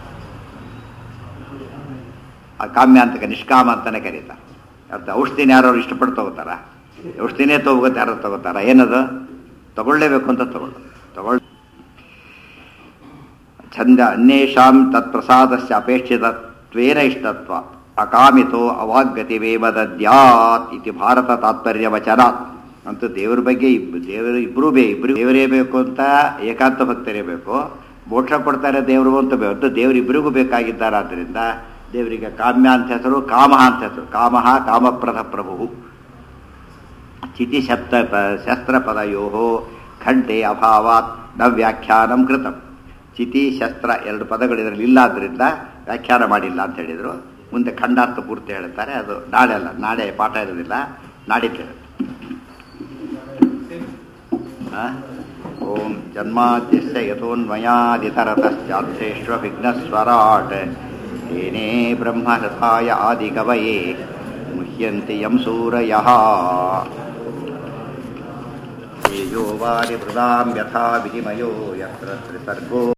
ಆ ಕಾಮ್ಯ ಅಂತ ನಿಷ್ಕಾಮ ಅಂತಾನೆ ಕರೀತಾರೆ ಅರ್ಥ ಔಷಧಿನ ಯಾರು ಇಷ್ಟಪಟ್ಟು ತಗೋತಾರ ಔಷಧಿನೇ ತಗೋತ ಯಾರು ತಗೋತಾರ ಏನದು ತಗೊಳ್ಳೇಬೇಕು ಅಂತ ತಗೊಳ್ಳು ತಗೊಳ್ಳ ಛಂದ ಅನ್ಯೇಷಾಂ ತತ್ಪ್ರಸಾದಸ್ಯ ಅಪೇಕ್ಷಿತತ್ವೇನ ಇಷ್ಟತ್ವ ಅಕಾಮಿತೋ ಅವಾಗ್ಗತಿವೇವ ದದ್ಯಾತ್ ಇತಿ ಭಾರತ ತಾತ್ಪರ್ಯ ವಚನಾತ್ ಅಂತೂ ದೇವ್ರ ಬಗ್ಗೆ ಇಬ್ ದೇವರು ಇಬ್ಬರೂ ಬೇ ಇಬ್ಬರು ದೇವರೇ ಬೇಕು ಅಂತ ಏಕಾಂತ ಭಕ್ತರೇ ಬೇಕು ಮೋಕ್ಷ ಕೊಡ್ತಾರೆ ದೇವರು ಅಂತ ಬೇಕು ಅಂತ ದೇವರಿಬ್ಬರಿಗೂ ಬೇಕಾಗಿದ್ದಾರೆ ಆದ್ದರಿಂದ ದೇವರಿಗೆ ಕಾಮ್ಯ ಅಂತ ಹೆಸರು ಕಾಮ ಅಂತ ಹೆಸರು ಕಾಮ ಕಾಮಪ್ರದ ಪ್ರಭು ಚಿತಿ ಶಬ್ದ ಶಸ್ತ್ರಪದಯೋ ಖಂಡೆ ಅಭಾವಾತ್ ನ ವ್ಯಾಖ್ಯಾನಂ ಕೃತಂ ಚಿತಿ ಶಸ್ತ್ರ ಎರಡು ಪದಗಳು ಇದರಲ್ಲಿ ಇಲ್ಲ ಆದ್ದರಿಂದ ವ್ಯಾಖ್ಯಾನ ಮಾಡಿಲ್ಲ ಅಂತ ಹೇಳಿದರು ಮುಂದೆ ಖಂಡಾರ್ಥ ಪೂರ್ತಿ ಹೇಳ್ತಾರೆ ಅದು ನಾಳೆ ಅಲ್ಲ ನಾಳೆ ಪಾಠ ಇರೋದಿಲ್ಲ ನಾಡಿದ್ದು ಹೇಳುತ್ತೆ ಆ? ಓಂ ಜನ್ಮಾದ್ಯಸ್ಯ ಯಥೋನ್ಮಯಾದಿತರತಶ್ಚಾರ್ಥೇಷ್ವವಿಘ್ನಸ್ವರಾಟ್ ತೇನೇ ಬ್ರಹ್ಮರಥಾಯ ಆದಿಕವಯೇ ಮುಹ್ಯಂತಿ ಯಂ ಸೂರಯಃ ತೇಜೋ ವಾರಿ ಮೃದಾಂ ಯಥಾ ವಿನಿಮಯೋ ಯತ್ರ ತ್ರಿಸರ್ಗೋ